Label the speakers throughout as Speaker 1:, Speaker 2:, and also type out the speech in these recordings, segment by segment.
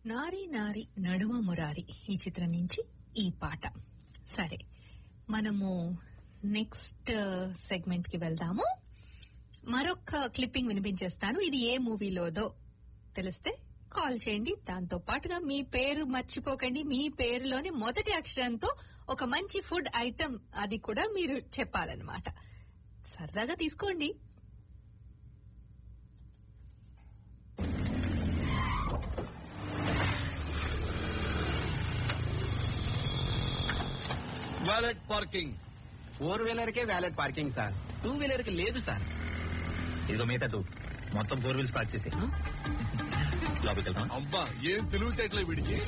Speaker 1: నారి నారి నడుమ మురారి ఈ చిత్రం నుంచి ఈ పాట సరే మనము నెక్స్ట్ సెగ్మెంట్ కి వెళ్దాము మరొక క్లిప్పింగ్ వినిపించేస్తాను ఇది ఏ మూవీలోదో తెలిస్తే కాల్ చేయండి దాంతో పాటుగా మీ పేరు మర్చిపోకండి మీ పేరులోని మొదటి అక్షరంతో ఒక మంచి ఫుడ్ ఐటమ్ అది కూడా మీరు చెప్పాలన్నమాట సరదాగా తీసుకోండి
Speaker 2: వాలెట్ పార్కింగ్
Speaker 3: ఫోర్ వీలర్ కే valet parking sir two wheeler కి లేదు సార్
Speaker 4: ఇదిగో మిగతా టూ మొత్తం ఫోర్ వీల్స్ పార్క్ చేసి లోపలికి వెళ్తాం
Speaker 2: అబ్బా ఏం తెలివితేటలే వీడికి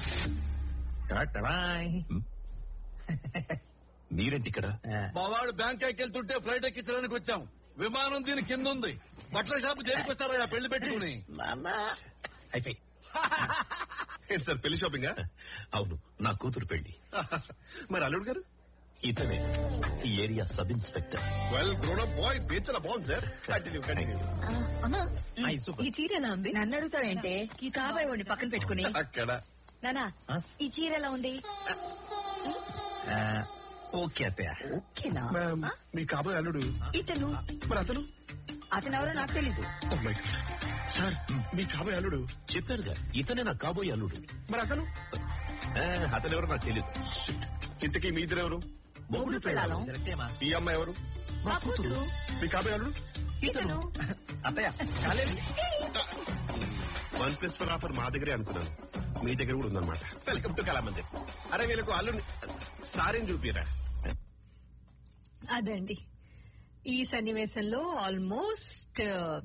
Speaker 5: మీరేంటి ఇక్కడ
Speaker 2: మా వాడు బ్యాంకాక్ వెళ్తుంటే ఫ్లైట్ ఎక్కించడానికి వచ్చాం విమానం దీని కింద ఉంది బట్టల షాప్ చేరిపిస్తారా పెళ్లి పెట్టుకుని
Speaker 4: అయిపోయి
Speaker 5: ఏంటి సార్ పెళ్లి షాపింగ్
Speaker 4: అవును నా కూతురు పెళ్లి
Speaker 5: మరి అల్లుడు గారు
Speaker 4: ఇతనే ఈ area sub inspector
Speaker 5: well grown up boy పేరు చాలా బాగుంది సార్ కంటిన్యూ కంటిన్యూ
Speaker 1: అమ్మా
Speaker 4: ఐ సూపర్
Speaker 1: ఈ చీర ఎలా ఉంది
Speaker 6: నన్ను అడుగుతావేంటే ఈ కాబోయే వాడిని పక్కన పెట్టుకుని
Speaker 5: అక్కడ
Speaker 6: నానా
Speaker 4: ఆ?
Speaker 6: ఈ చీర ఎలా ఉంది
Speaker 4: ఓకే అత్తయ్య
Speaker 6: ఓకేనా
Speaker 5: మ్యామ్
Speaker 6: ఆ?
Speaker 5: మీ కాబోయే అల్లుడు
Speaker 6: ఇతను
Speaker 5: మరి అతను
Speaker 6: అతను ఎవరో నాకు తెలీదు
Speaker 5: ఓ మై గాడ్ సార్ మీ కాబోయే అల్లుడు
Speaker 4: చెప్పారుగా ఇతనే నా కాబోయే అల్లుడు
Speaker 5: మరి అతను
Speaker 4: ఆ, అతను ఎవరో నాకు తెలియదు
Speaker 5: ఇంతకీ మీ ఇద్దరు ఎవరు
Speaker 6: మొగుడు పెళ్ళాలం.
Speaker 4: సెలెక్ట్ చేయమా
Speaker 5: ఈ అమ్మాయి ఎవరు
Speaker 6: మా కూతురు
Speaker 5: మీ కాబోయే అల్లుడు
Speaker 6: ఇతను
Speaker 4: అత్తయ్య కాలేదు
Speaker 5: వన్ ప్లస్ వన్ ఆఫర్ మా దగ్గరే అనుకున్నాను మీ దగ్గర కూడా ఉందన్నమాట వెల్కమ్ టు కళామందిర్ అరే వీళ్ళకు అల్లుని సారేం చూపిరా
Speaker 1: అదండి ఈ సన్నివేశంలో ఆల్మోస్ట్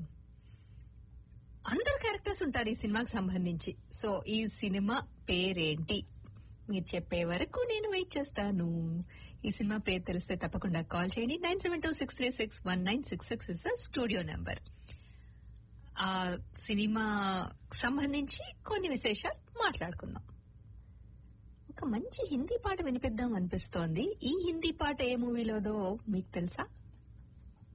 Speaker 1: అందరు క్యారెక్టర్స్ ఉంటారు ఈ సినిమాకి సంబంధించి సో ఈ సినిమా పేరేంటి మీరు చెప్పే వరకు నేను వెయిట్ చేస్తాను ఈ సినిమా పేరు తెలిస్తే తప్పకుండా కాల్ చేయండి nine seven two six three six one nine six six is studio number ఆ సినిమా సంబంధించి కొన్ని విశేషాలు మాట్లాడుకుందాం ఒక మంచి హిందీ పాట వినిపిద్దాం అనిపిస్తోంది ఈ హిందీ పాట ఏ మూవీలోదో మీకు తెలుసా